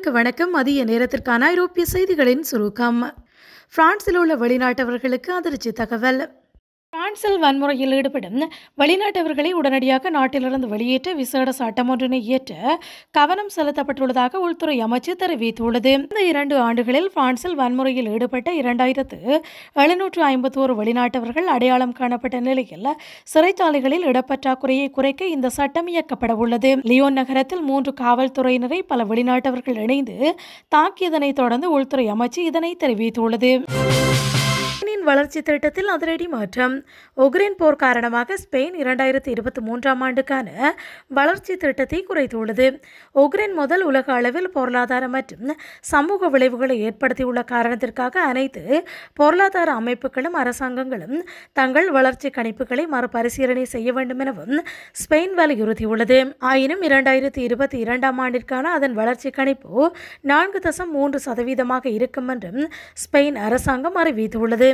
நேயர்களுக்கு வணக்கம் மதிய நேரத்திற்கான ஐரோப்பிய செய்திகளின் சுருக்கம் பிரான்சில் உள்ள வெளிநாட்டவர்களுக்கு அதிர்ச்சி தகவல் பிரான்சில் வன்முறையில் ஈடுபடும் வெளிநாட்டவர்களை உடனடியாக நாட்டிலிருந்து வெளியேற்ற விசேட சட்டம் ஒன்றினை இயற்ற கவனம் செலுத்தப்பட்டுள்ளதாக உள்துறை அமைச்சு தெரிவித்துள்ளது இந்த இரண்டு ஆண்டுகளில் பிரான்சில் வன்முறையில் ஈடுபட்ட இரண்டாயிரத்து எழுநூற்று ஐம்பத்தோரு வெளிநாட்டவர்கள் அடையாளம் காணப்பட்ட நிலையில் சிறைச்சாலைகளில் இடப்பற்றாக்குறையை குறைக்க இந்த சட்டம் இயக்கப்பட உள்ளது லியோன் நகரத்தில் மூன்று காவல்துறையினரை பல வெளிநாட்டவர்கள் இணைந்து தாக்கியதனைத் தொடர்ந்து உள்துறை அமைச்சு இதனை தெரிவித்துள்ளது ஸ்பெயினின் வளர்ச்சி திட்டத்தில் அதிரடி மாற்றம் உக்ரைன் போர் காரணமாக ஸ்பெயின் இரண்டாயிரத்தி இருபத்தி மூன்றாம் ஆண்டுக்கான வளர்ச்சி திட்டத்தை குறைத்துள்ளது உக்ரைன் முதல் உலக அளவில் பொருளாதார மற்றும் சமூக விளைவுகளை ஏற்படுத்தியுள்ள காரணத்திற்காக அனைத்து பொருளாதார அமைப்புகளும் அரசாங்கங்களும் தங்கள் வளர்ச்சி கணிப்புகளை மறுபரிசீலனை செய்ய வேண்டும் எனவும் ஸ்பெயின் வலியுறுத்தியுள்ளது ஆயினும் இரண்டாயிரத்தி இருபத்தி இரண்டாம் ஆண்டிற்கான அதன் வளர்ச்சி கணிப்பு நான்கு தசம் மூன்று சதவீதமாக இருக்கும் என்றும் ஸ்பெயின் அரசாங்கம் அறிவித்துள்ளது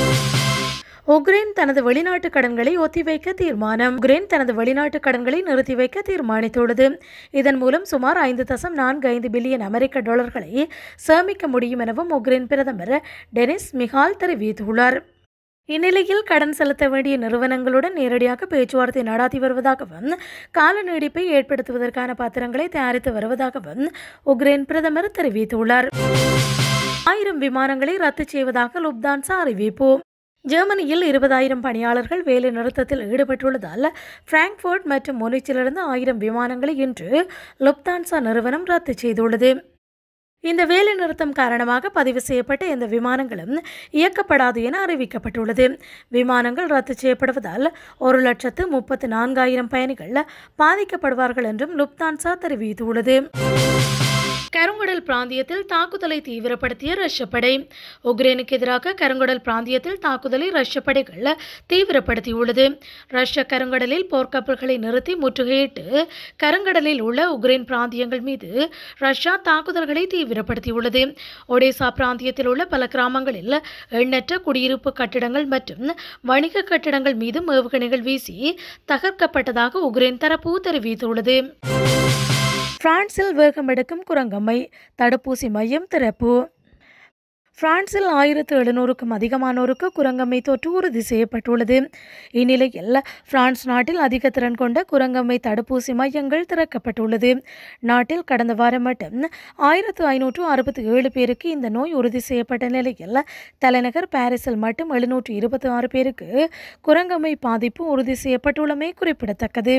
உக்ரைன் தனது வெளிநாட்டு கடன்களை ஒத்திவைக்க தீர்மானம் உக்ரைன் தனது வெளிநாட்டு கடன்களை நிறுத்தி வைக்க தீர்மானித்துள்ளது இதன் மூலம் சுமார் ஐந்து தசம் நான்கு ஐந்து பில்லியன் அமெரிக்க டாலர்களை சேமிக்க முடியும் எனவும் உக்ரைன் பிரதமர் டெனிஸ் மிகால் தெரிவித்துள்ளார் இந்நிலையில் கடன் செலுத்த வேண்டிய நிறுவனங்களுடன் நேரடியாக பேச்சுவார்த்தை நடாத்தி வருவதாகவும் கால நீடிப்பை ஏற்படுத்துவதற்கான பத்திரங்களை தயாரித்து வருவதாகவும் உக்ரைன் பிரதமர் தெரிவித்துள்ளார் ஆயிரம் விமானங்களை ரத்து செய்வதாக லுப்தான்சா அறிவிப்பு ஜெர்மனியில் இருபதாயிரம் பணியாளர்கள் வேலை நிறுத்தத்தில் ஈடுபட்டுள்ளதால் பிராங்க்ஃபர்ட் மற்றும் மொனிச்சிலிருந்து ஆயிரம் விமானங்களை இன்று லுப்தான்சா நிறுவனம் ரத்து செய்துள்ளது இந்த வேலை நிறுத்தம் காரணமாக பதிவு செய்யப்பட்ட இந்த விமானங்களும் இயக்கப்படாது என அறிவிக்கப்பட்டுள்ளது விமானங்கள் ரத்து செய்யப்படுவதால் ஒரு லட்சத்து முப்பத்து நான்காயிரம் பயணிகள் பாதிக்கப்படுவார்கள் என்றும் லுப்தான்சா தெரிவித்துள்ளது கருங்கடல் பிராந்தியத்தில் தாக்குதலை தீவிரப்படுத்திய ரஷ்ய படை உக்ரைனுக்கு எதிராக கருங்கடல் பிராந்தியத்தில் தாக்குதலை ரஷ்ய படைகள் தீவிரப்படுத்தியுள்ளது ரஷ்ய கருங்கடலில் போர்க்கப்பல்களை நிறுத்தி முற்றுகையிட்டு கருங்கடலில் உள்ள உக்ரைன் பிராந்தியங்கள் மீது ரஷ்யா தாக்குதல்களை தீவிரப்படுத்தியுள்ளது ஒடேசா பிராந்தியத்தில் உள்ள பல கிராமங்களில் எண்ணற்ற குடியிருப்பு கட்டிடங்கள் மற்றும் வணிக கட்டிடங்கள் மீது ஏவுகணைகள் வீசி தகர்க்கப்பட்டதாக உக்ரைன் தரப்பு தெரிவித்துள்ளது பிரான்சில் வேகமெடுக்கும் குரங்கம்மை தடுப்பூசி மையம் திறப்பு பிரான்சில் ஆயிரத்து எழுநூறுக்கும் அதிகமானோருக்கு குரங்கம்மை தொற்று உறுதி செய்யப்பட்டுள்ளது இந்நிலையில் பிரான்ஸ் நாட்டில் அதிக திறன் கொண்ட குரங்கம்மை தடுப்பூசி மையங்கள் திறக்கப்பட்டுள்ளது நாட்டில் கடந்த வாரம் மட்டும் ஆயிரத்து ஐநூற்று அறுபத்தி ஏழு பேருக்கு இந்த நோய் உறுதி செய்யப்பட்ட நிலையில் தலைநகர் பாரிஸில் மட்டும் எழுநூற்று இருபத்தி ஆறு பேருக்கு குரங்கம்மை பாதிப்பு உறுதி செய்யப்பட்டுள்ளமை குறிப்பிடத்தக்கது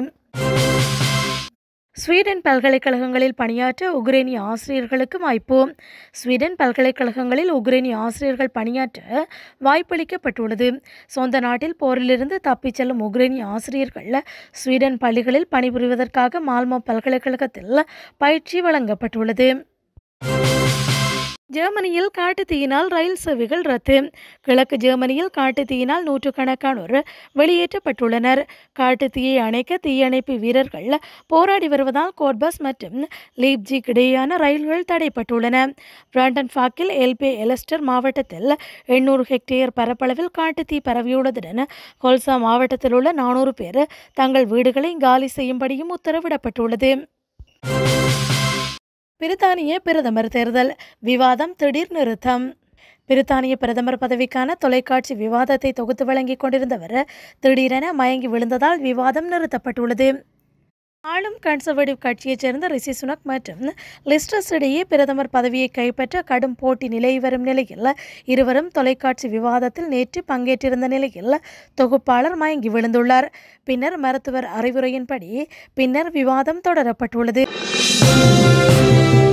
ஸ்வீடன் பல்கலைக்கழகங்களில் பணியாற்ற உக்ரைனிய ஆசிரியர்களுக்கு வாய்ப்பு ஸ்வீடன் பல்கலைக்கழகங்களில் உக்ரைனிய ஆசிரியர்கள் பணியாற்ற வாய்ப்பளிக்கப்பட்டுள்ளது சொந்த நாட்டில் போரிலிருந்து தப்பிச் செல்லும் உக்ரைனிய ஆசிரியர்கள் ஸ்வீடன் பள்ளிகளில் பணிபுரிவதற்காக மால்மோ பல்கலைக்கழகத்தில் பயிற்சி வழங்கப்பட்டுள்ளது ஜெர்மனியில் காட்டுத்தீயினால் ரயில் சேவைகள் ரத்து கிழக்கு ஜெர்மனியில் காட்டுத்தீயினால் நூற்றுக்கணக்கானோர் வெளியேற்றப்பட்டுள்ளனர் காட்டுத்தீயை அணைக்க தீயணைப்பு வீரர்கள் போராடி வருவதால் கோட்பஸ் மற்றும் லீப்ஜிக் இடையேயான ரயில்கள் தடைப்பட்டுள்ளன பிராண்டன் ஃபாக்கில் எல்பே எலஸ்டர் மாவட்டத்தில் எண்ணூறு ஹெக்டேயர் பரப்பளவில் காட்டுத்தீ பரவியுள்ளதுடன் கொல்சா மாவட்டத்தில் உள்ள நானூறு பேர் தங்கள் வீடுகளை காலி செய்யும்படியும் உத்தரவிடப்பட்டுள்ளது பிரித்தானிய பிரதமர் தேர்தல் விவாதம் திடீர் நிறுத்தம் பிரித்தானிய பிரதமர் பதவிக்கான தொலைக்காட்சி விவாதத்தை தொகுத்து வழங்கிக் கொண்டிருந்தவர் திடீரென மயங்கி விழுந்ததால் விவாதம் நிறுத்தப்பட்டுள்ளது ஆளும் கன்சர்வேட்டிவ் கட்சியைச் சேர்ந்த ரிஷி சுனக் மற்றும் லிஸ்டர்ஸ் இடையே பிரதமர் பதவியை கைப்பற்ற கடும் போட்டி நிலவி வரும் நிலையில் இருவரும் தொலைக்காட்சி விவாதத்தில் நேற்று பங்கேற்றிருந்த நிலையில் தொகுப்பாளர் மயங்கி விழுந்துள்ளார் பின்னர் மருத்துவர் அறிவுரையின்படி பின்னர் விவாதம் தொடரப்பட்டுள்ளது